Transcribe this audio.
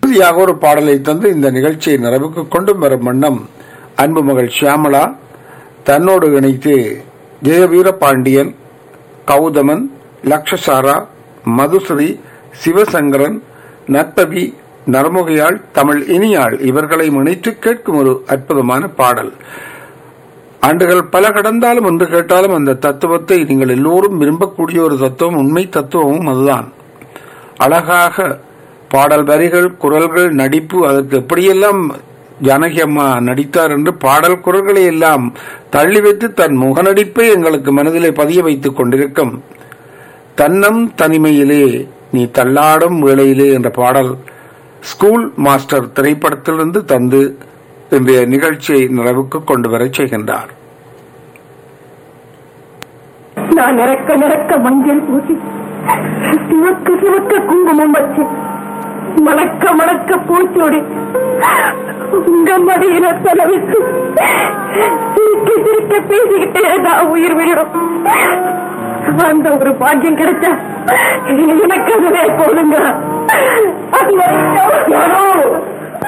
இறுதியாக ஒரு பாடலை தந்து இந்த நிகழ்ச்சியை நிறைவுக்கு கொண்டு வரும் வண்ணம் அன்பு மகள் ஷியாமளா தன்னோடு இணைத்து ஜெயவீர பாண்டியன் கௌதமன் லக்ஷசாரா மதுஸ்ரீ சிவசங்கரன் நத்தவி நரமுகையாள் தமிழ் இனியாள் இவர்களை இணைத்து கேட்கும் ஒரு அற்புதமான பாடல் ஆண்டுகள் பல கடந்தாலும் ஒன்று கேட்டாலும் அந்த தத்துவத்தை நீங்கள் எல்லோரும் விரும்பக்கூடிய ஒரு தத்துவம் உண்மை தத்துவமும் அதுதான் அழகாக பாடல் வரிகள் குரல்கள் நடிப்பு அதற்கு எப்படியெல்லாம் ஜானகி அம்மா நடித்தார் என்று பாடல் குரல்களை எல்லாம் தள்ளி வைத்து தன் முகநடிப்பை எங்களுக்கு மனதிலே பதிய வைத்துக் கொண்டிருக்கும் தன்னம் தனிமையிலே நீ தள்ளாடும் வேளையிலே என்ற பாடல் ஸ்கூல் மாஸ்டர் திரைப்படத்திலிருந்து தந்து இன்றைய நிகழ்ச்சியை நிறைவுக்கு கொண்டு வரச் செய்கின்றார் நான் நிறக்க நிறக்க மஞ்சள் பூசி சிவக்க சிவக்க குங்குமம் வச்சு மணக்க மணக்க பூச்சோடி உங்க மடியில செலவிட்டு சிரிக்க சிரிக்க பேசிக்கிட்டே நான் உயிர் விடும் அந்த ஒரு பாக்கியம் கிடைச்சா எனக்கு அதுவே போதுங்க அந்த யாரோ